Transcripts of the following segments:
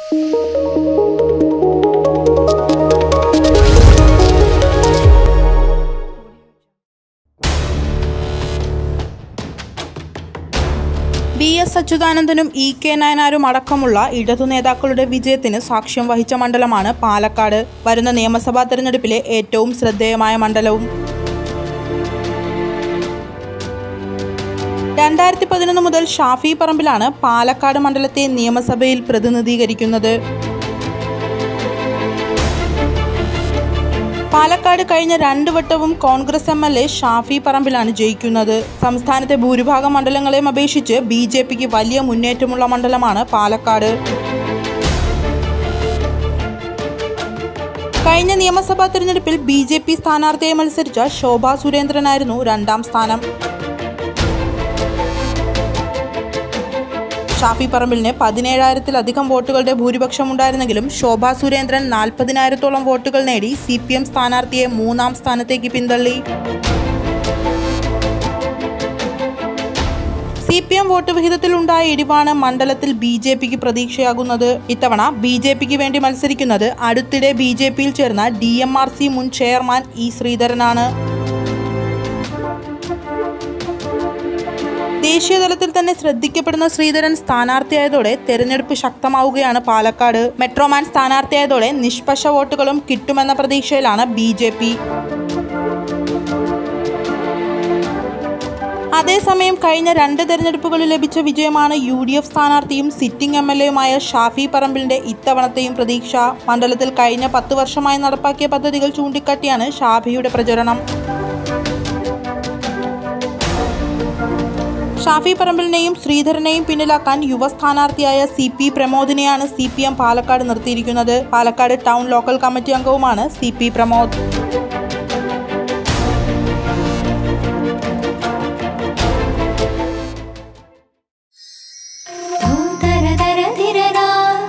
B S അച്യുതാനന്ദനും E K നയനാരും അടക്കമുള്ള ഇടതു നേതാക്കളുടെ വിജയത്തിന് സാക്ഷ്യം വഹിച്ച മണ്ഡലമാണ് പാലക്കാട് വരുന്ന നിയമസഭാ തെരഞ്ഞെടുപ്പിലെ ഏറ്റവും ശ്രദ്ധേയമായ മണ്ഡലവും രണ്ടായിരത്തി പതിനൊന്ന് മുതൽ ഷാഫി പറമ്പിലാണ് പാലക്കാട് മണ്ഡലത്തെ നിയമസഭയിൽ പ്രതിനിധീകരിക്കുന്നത് പാലക്കാട് കഴിഞ്ഞ രണ്ടു വട്ടവും Congress M L A Shafi പറമ്പിലാണ് ജയിക്കുന്നത് സംസ്ഥാനത്തെ ഭൂരിഭാഗം മണ്ഡലങ്ങളെയും അപേക്ഷിച്ച് ബി ജെ പിക്ക് വലിയ മുന്നേറ്റമുള്ള മണ്ഡലമാണ് പാലക്കാട് കഴിഞ്ഞ നിയമസഭാ തെരഞ്ഞെടുപ്പിൽ ബി ജെ പി സ്ഥാനാർത്ഥിയായി മത്സരിച്ച ശോഭാ സുരേന്ദ്രനായിരുന്നു രണ്ടാം സ്ഥാനം ഷാഫി പറമ്പിലിന് പതിനേഴായിരത്തിലധികം വോട്ടുകളുടെ ഭൂരിപക്ഷം ഉണ്ടായിരുന്നെങ്കിലും ശോഭാ സുരേന്ദ്രൻ നാൽപ്പതിനായിരത്തോളം വോട്ടുകൾ നേടി സി പി എം സ്ഥാനാർത്ഥിയെ മൂന്നാം സ്ഥാനത്തേക്ക് പിന്തള്ളി സി പി എം വോട്ട് വിഹിതത്തിലുണ്ടായ ഇടിവാണ് മണ്ഡലത്തിൽ ബി ജെ പിക്ക് പ്രതീക്ഷയാകുന്നത് ഇത്തവണ ബി ജെ പിക്ക് വേണ്ടി മത്സരിക്കുന്നത് അടുത്തിടെ ബി ജെ പിയിൽ ചേർന്ന ഡി എം ആർ സി മുൻ ചെയർമാൻ ഇ ശ്രീധരനാണ് ദേശീയതലത്തിൽ തന്നെ ശ്രദ്ധിക്കപ്പെടുന്ന ശ്രീധരൻ സ്ഥാനാർത്ഥിയായതോടെ തെരഞ്ഞെടുപ്പ് ശക്തമാവുകയാണ് പാലക്കാട് മെട്രോമാൻ സ്ഥാനാർത്ഥിയായതോടെ നിഷ്പക്ഷ വോട്ടുകളും കിട്ടുമെന്ന പ്രതീക്ഷയിലാണ് ബി ജെ പി അതേസമയം കഴിഞ്ഞ രണ്ട് തെരഞ്ഞെടുപ്പുകളിൽ ലഭിച്ച വിജയമാണ് യു ഡി എഫ് സ്ഥാനാർത്ഥിയും സിറ്റിംഗ് എം എൽ എയുമായ ഷാഫി പറമ്പിലിന്റെ ഇത്തവണത്തെയും പ്രതീക്ഷ മണ്ഡലത്തിൽ കഴിഞ്ഞ പത്ത് വർഷമായി നടപ്പാക്കിയ പദ്ധതികൾ ചൂണ്ടിക്കാട്ടിയാണ് ഷാഫിയുടെ പ്രചരണം ഷാഫി പറമ്പിലിനെയും ശ്രീധരനെയും പിന്നിലാക്കാൻ യുവ സ്ഥാനാർത്ഥിയായ സി പി പ്രമോദിനെയാണ് സി പി എം പാലക്കാട് നിർത്തിയിരിക്കുന്നത് പാലക്കാട് ടൗൺ ലോക്കൽ കമ്മിറ്റി അംഗവുമാണ് സി പി പ്രമോദ് ധൂം തര തര ധിരരാ.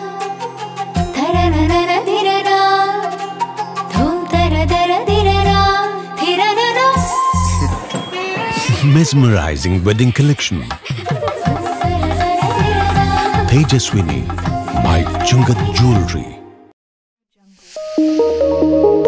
ധരരരര ധിരരാ. ധൂം തര തര ധിരരാ. ധിരരരാ. mesmerizing wedding collection. Tejaswini by Chungat Jewelry.